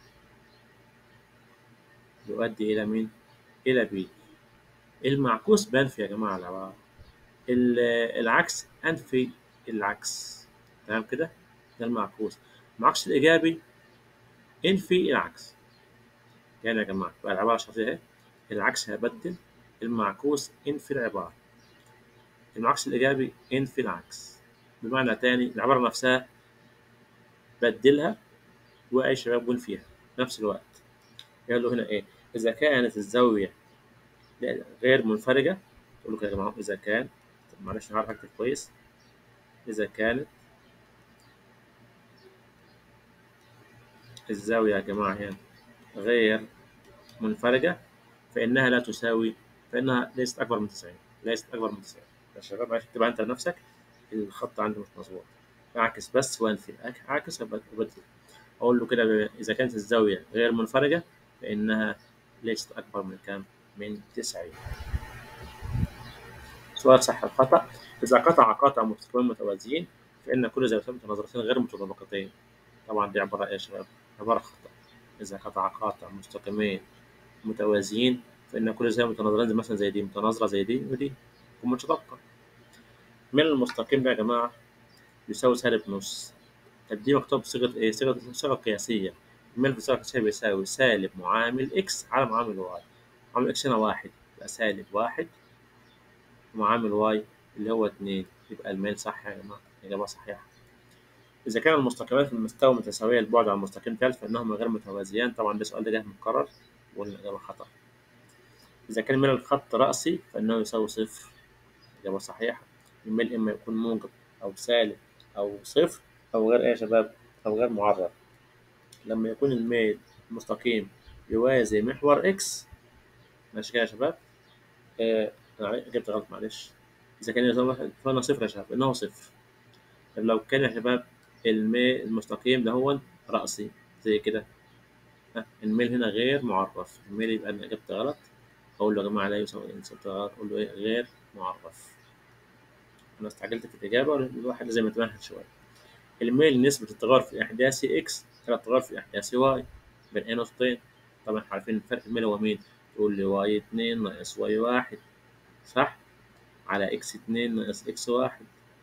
S1: يؤدي إلى مين؟ إلى B. المعكوس بنفي يا جماعة العبارة. العكس أنفي العكس. تمام كده؟ ده المعكوس. المعكس الإيجابي انفي العكس يعني يا جماعة بقى العبارة الشرطية اهي العكس هبدل المعكوس انفي العبارة المعكس الإيجابي انفي العكس بمعنى تاني العبارة نفسها بدلها وأي شباب وانفيها نفس الوقت قال له هنا إيه إذا كانت الزاوية غير منفرجة تقول له كده يا جماعة إذا كان طب معلش هعرف أكتب كويس إذا كانت الزاوية يا جماعة هنا غير منفرجة فإنها لا تساوي فإنها ليست أكبر من 90 ليست أكبر من 90 يا شباب معلش اكتبها أنت لنفسك الخط عندي مش مظبوط أعكس بس وأنفي أعكس وأبدل أقول له كده إذا كانت الزاوية غير منفرجة فإنها ليست أكبر من كام؟ من 90 سؤال صح الخطأ إذا قطع قاطع مستقيمين متوازيين فإن كل زاويتين متناظرتين غير متطابقتين طبعا دي عبارة إيه يا شباب؟ عبارة خطأ إذا قطع قاطع مستقيمين متوازيين فإن كل زاوية متناظرين زي مثلا زي دي متناظرة زي دي ودي ومتطابقة من المستقيم ده يا جماعة بيساوي سالب نص طب دي مكتوب بصيغة إيه؟ صيغة صيغة قياسية الميل في صيغة قياسية بيساوي سالب معامل إكس على معامل واي معامل إكس هنا واحد يبقى سالب واحد ومعامل واي اللي هو اتنين يبقى الميل صح يا جماعة إجابة صحيحة إذا كان المستقيمان في المستوى متساوية البعد عن المستقيم ثالث فإنهما غير متوازيان طبعا ده سؤال ده جه مكرر والإجابة خطأ إذا كان من الخط رأسي فإنه يساوي صفر إجابة صحيحة الميل إما يكون موجب أو سالب أو صفر أو غير إيه يا شباب أو غير معرض لما يكون الميل مستقيم يوازي محور إكس ماشي كده يا شباب آه أنا جبت غلط معلش إذا كان يساوي فأنا صفر يا شباب إنه صفر طب لو كان يا شباب الميل المستقيم ده هو رأسي زي كده الميل هنا غير معرف الميل يبقى أنا جبت غلط أقول له يا جماعة لا يساوي إن غلط أقول له إيه غير معرف أنا استعجلت في الإجابة الواحد لازم يتمهل شوية الميل نسبة التغير في الأحداثي إكس على التغير في الأحداثي واي بين أي نقطتين طبعا عارفين فرق الميل هو مين تقول لي واي اتنين ناقص واي واحد صح على إكس اتنين ناقص إكس واحد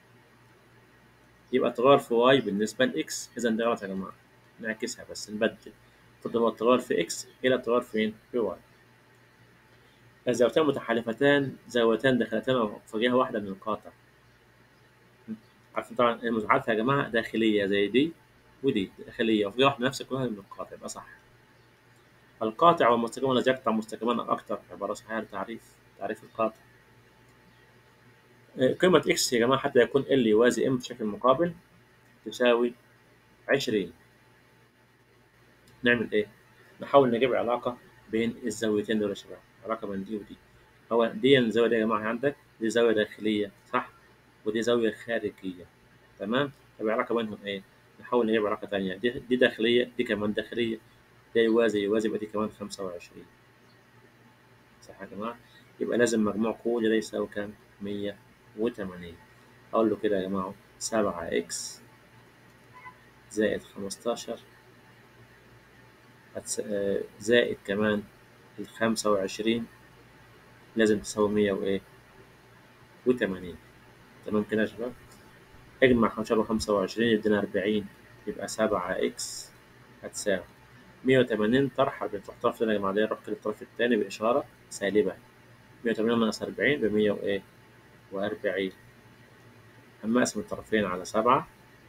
S1: يبقى التغير في واي بالنسبة لإكس إذا ده غلط يا جماعة نعكسها بس نبدل المفروض هو التغير في إكس إلى التغير فين؟ في واي الزاويتان متحالفتان زاويتان داخلتان في جهة واحدة من القاطع عارفين طبعا المتحالفة يا جماعة داخلية زي دي ودي داخلية وفي جهة واحدة نفس كل من القاطع يبقى صح القاطع والمستقيم الذي يقطع مستقيمان أو أكثر عبارة صحيحة لتعريف تعريف القاطع قيمة إكس يا جماعة حتى يكون ال يوازي ام بشكل مقابل تساوي عشرين نعمل إيه؟ نحاول نجيب علاقة بين الزاويتين دول يا شباب علاقة بين دي ودي هو دي الزاوية دي يا جماعة عندك دي زاوية داخلية صح؟ ودي زاوية خارجية تمام؟ طب العلاقة بينهم إيه؟ نحاول نجيب علاقة تانية دي, دي داخلية دي كمان داخلية ده يوازي يوازي يبقى دي كمان خمسة وعشرين صح يا جماعة؟ يبقى لازم مجموع كل ده يساوي كام؟ مية وتمانين أقول له كده يا جماعة سبعة إكس زائد خمستاشر زائد كمان الخمسة وعشرين لازم تساوي مية وإيه؟ وتمانين تمام كده يا شباب؟ اجمع خمسة وخمسة وعشرين يدينا أربعين يبقى سبعة إكس هتساوي مية وتمانين طرح بتروح طرف تاني يا جماعة ده يروح كده الطرف التاني بإشارة سالبة مية وتمانين ناقص أربعين بمية وإيه؟ وأربعين أما أقسم الطرفين على سبعة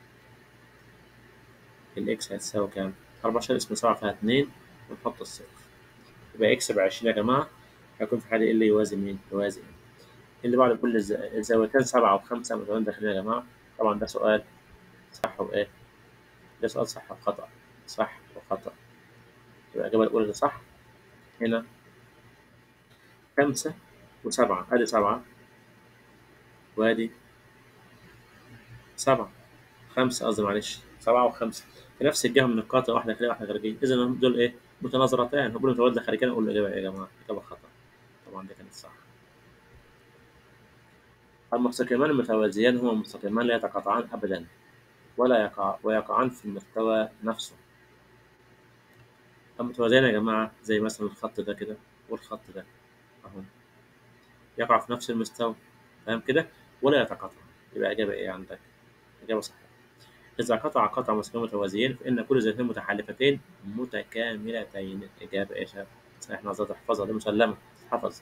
S1: الإكس هتساوي كام؟ أربعتاشر اسم سبعة فيها اتنين ونحط الصفر يبقى إكس بعشرين يا جماعة هيكون في حالة اللي يوازي مين؟ يوازي إيه؟ اللي بعد كل الزاويتين سبعة وخمسة متوازيين داخلين يا جماعة طبعا ده سؤال صح وإيه؟ ده سؤال صح وخطأ صح وخطأ يبقى الإجابة الأولى ده صح هنا خمسة وسبعة أدي سبعة وادي سبعة خمسة قصدي معلش سبعة وخمسة في نفس الجهة من القاطع واحدة داخلية واحدة خارجية إذا دول إيه؟ متناظرتان هقول متولدة خارجية أقول الإجابة إيه يا جماعة؟ إجابة خطأ طبعا دي كانت صح المستقيمان المتوازيان هما مستقيمان لا يتقاطعان أبدا ولا يقع ويقعان في المستوى نفسه المتوازيان يا جماعة زي مثلا الخط ده كده والخط ده أهو يقع في نفس المستوى فاهم كده ولا يتقاطع يبقى إجابة إيه عندك؟ إجابة صحيحة إذا قطع قطع مسافين متوازيين فإن كل زاويتين متحالفتين متكاملتين الإجابة إيش؟ صحيح نظرة تحفظها دي مسلمة تحفظ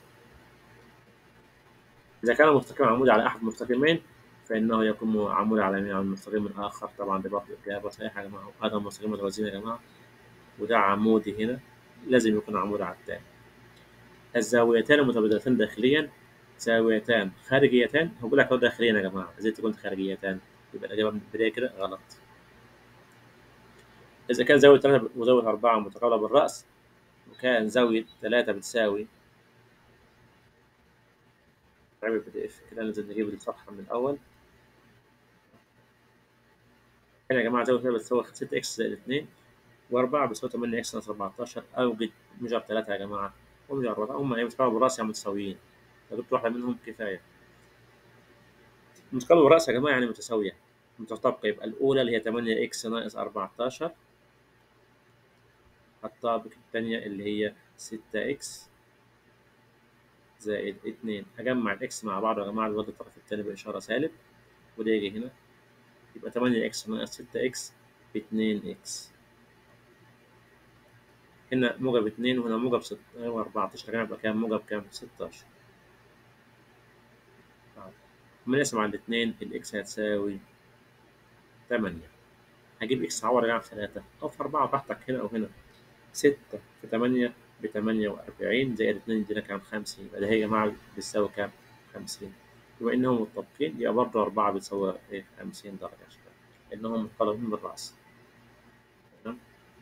S1: إذا كان المستقيم عمودي على أحد المستقيمين فإنه يكون عمودي على يمين على المستقيم الآخر طبعا دي برضه إجابة صحيحة يا جماعة هذا المستقيم متوازيين يا جماعة وده عمودي هنا لازم يكون عمودي على التاني الزاويتان المتبادلتان داخليا زاويتان خارجيتان هو بيقول لك هو داخليا يا جماعة ازاي تكون خارجيتان يبقى الإجابة من البداية كده غلط إذا كان زاوية ثلاثة وزاوية أربعة متقابلة بالرأس وكان زاوية ثلاثة بتساوي نعمل بي دي اف كده ننزل نجيب الصفحة من الأول هنا يا جماعة زاوية ثلاثة بتساوي ستة إكس زائد اتنين وأربعة بتساوي تمانية إكس ناقص أربعتاشر أوجد موجب ثلاثة يا جماعة وموجب أربعة هما إيه متقابلة بالرأس يعني متساويين لو جبت واحدة منهم كفاية متقابلة بالرأس يا جماعة يعني متساوية متطابقة يبقى الأولى اللي هي تمانية إكس ناقص أربعتاشر الطابق الثانية اللي هي ستة إكس زائد اتنين أجمع الإكس مع بعض يا جماعة الواد الطرف التاني بإشارة سالب وده يجي هنا يبقى تمانية إكس ناقص ستة إكس باتنين إكس هنا موجب اتنين وهنا موجب ستة وأربعتاشر يبقى كام موجب كام ستاشر لما نقسم على الاتنين الإكس هتساوي تمانية هجيب إكس عوض يا جماعة في تلاتة أو في أربعة براحتك هنا أو هنا ستة في تمانية بتمانية وأربعين زائد اتنين يدينا كام خمسين يبقى ده هي يا جماعة بتساوي كام خمسين بما إنهم متطابقين يبقى برضه أربعة بتساوي إيه خمسين درجة يا شباب لأنهم متقاربين بالرأس تمام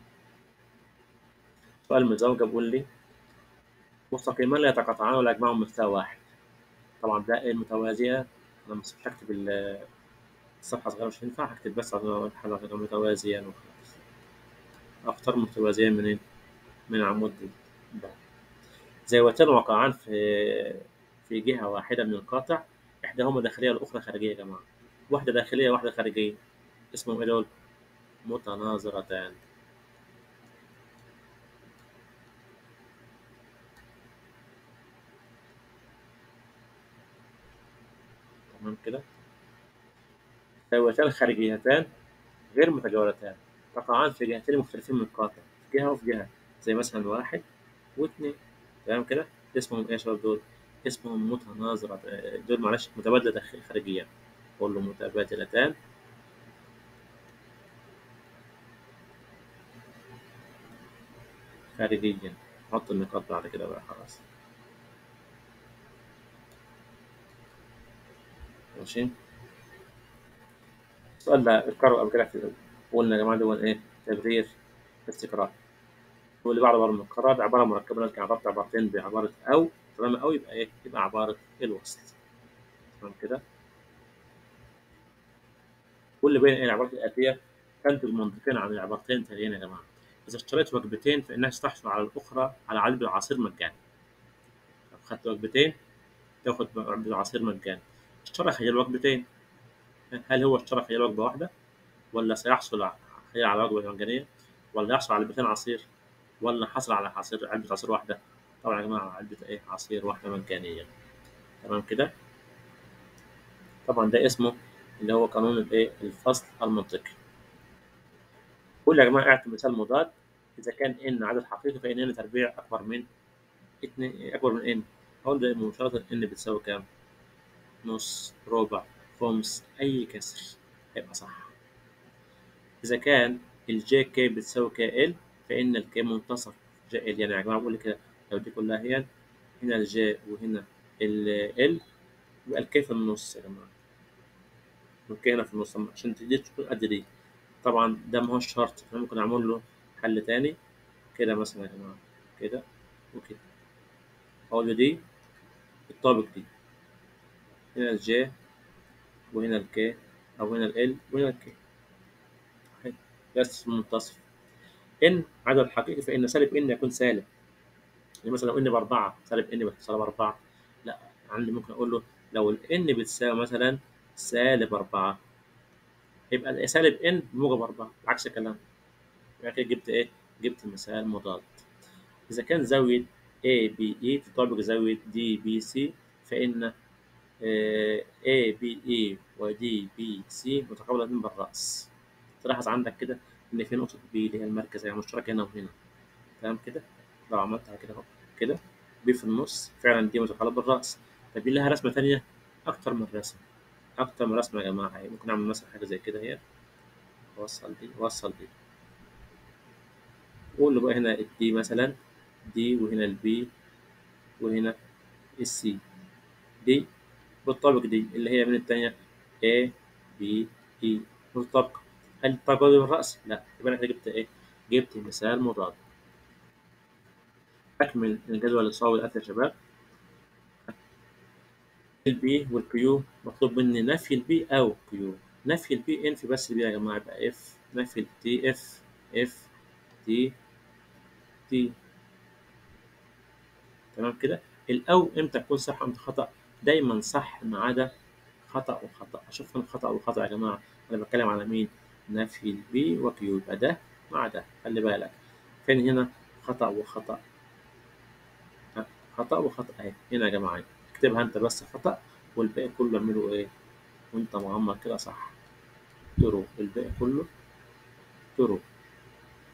S1: سؤال مزوجة بيقول لي مستقيمان لا يتقاطعان ولا يجمعهم مستوى واحد طبعا ده المتوازية أنا مش هكتب الصفحة صغيرة مش هينفع هكتب بس على حاجة متوازيا وخلاص أختار متوازيين منين؟ من عمود ده زاويتان وقعان في في جهة واحدة من القاطع إحداهما داخلية والأخرى خارجية يا جماعة واحدة داخلية وواحدة خارجية اسمهم إيه دول؟ متناظرتان تمام كده زاويتان خارجيتان غير متجاورتان تقعان في جهتين مختلفين من القاطع في جهة وفي جهة زي مثلا واحد واثنين تمام كده اسمهم ايه يا شباب دول؟ اسمهم متناظرة دول معلش متبادلة خارجيا قول له متبادلتان خارجيا حط النقاط بعد كده بقى خلاص ماشي السؤال ده اتكرر قبل كده في قلنا يا جماعة دول ايه تبرير استقرار واللي بعده برضه متكرر عبارة مركبة لك عبارة عبارتين بعبارة أو تمام أو يبقى إيه؟ يبقى عبارة الوصل تمام كده كل بين إيه العبارات الآتية تنتج منطقين عن العبارتين التاليين يا جماعة إذا اشتريت وجبتين فإنها ستحصل على الأخرى على علبة عصير مجاني لو خدت وجبتين تاخد علبة عصير مجاني اشترى خيال وجبتين هل هو اشترى خيال وجبة واحدة ولا سيحصل خيال على وجبة مجانية ولا يحصل على علبتين عصير ولا حصل على عصير علبة عصير واحدة طبعا يا جماعة علبة ايه عصير واحدة مجانية تمام كده طبعا ده اسمه اللي هو قانون الايه الفصل المنطقي قول يا جماعة اعطي مثال مضاد إذا كان إن عدد حقيقي فإن إن تربيع أكبر من اتنين أكبر من إن هقول ده مباشرة إن بتساوي كام؟ نص ربع خمس أي كسر هيبقى صح إذا كان الجي كي بتساوي كي ال فإن الكي منتصف جي ال يعني يا جماعة بقول كده لو دي كلها هي هنا الجي وهنا ال ال يبقى الكي في النص يا جماعة والكي هنا في النص عشان دي تكون قد دي طبعا ده ما هوش شرط احنا ممكن نعمل له حل تاني كده مثلا يا جماعة كده وكده أقول دي الطابق دي هنا الجي وهنا الكي أو هنا ال وهنا الكي بس في المنتصف ان عدد حقيقي فان سالب ان يكون سالب يعني مثلا لو ان باربعه سالب ان بتساوي باربعه لا عندي ممكن اقول له لو الان بتساوي مثلا سالب اربعه يبقى سالب ان بموجب اربعه عكس الكلام يبقى كده جبت ايه؟ جبت مثال مضاد اذا كان زاويه A B E تطابق زاويه D B C فان A B E و D B C متقابلتين بالرأس تلاحظ عندك كده ان في نقطه بي اللي هي المركز هي مشتركه هنا وهنا تمام كده لو عملتها كده اهو كده بي في النص فعلا دي متقلبه بالراس طب دي لها رسمه تانية اكتر من رسمه اكتر من رسمه يا جماعه اهي ممكن اعمل مثلا حاجه زي كده اهي اوصل دي اوصل دي قول له بقى هنا الدي مثلا دي وهنا البي وهنا السي دي بالطابق دي اللي هي من التانية A B E مطابقة هل الطابقة دي بالرأس؟ لا يبقى أنا كده جبت إيه؟ جبت مثال مضاد أكمل الجدول اللي صاوي الأتى يا شباب البي والكيو مطلوب مني نفي البي أو كيو نفي البي انفي بس البي يا جماعة يبقى اف نفي التي اف اف تي تي تمام كده الأو إمتى تكون صح وإمتى خطأ دايما صح ما عدا خطأ وخطأ أشوف فين خطأ وخطأ يا جماعة أنا بتكلم على مين نفي البي وكيو يبقى ده مع ده خلي بالك فين هنا خطأ وخطأ خطأ وخطأ أهي هنا يا جماعة اكتبها أنت بس خطأ والباقي كله اعمله إيه وأنت مغمض كده صح ترو الباقي كله ترو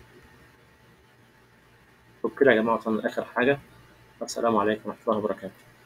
S1: وبكده يا جماعة وصلنا لآخر حاجة السلام عليكم ورحمة الله وبركاته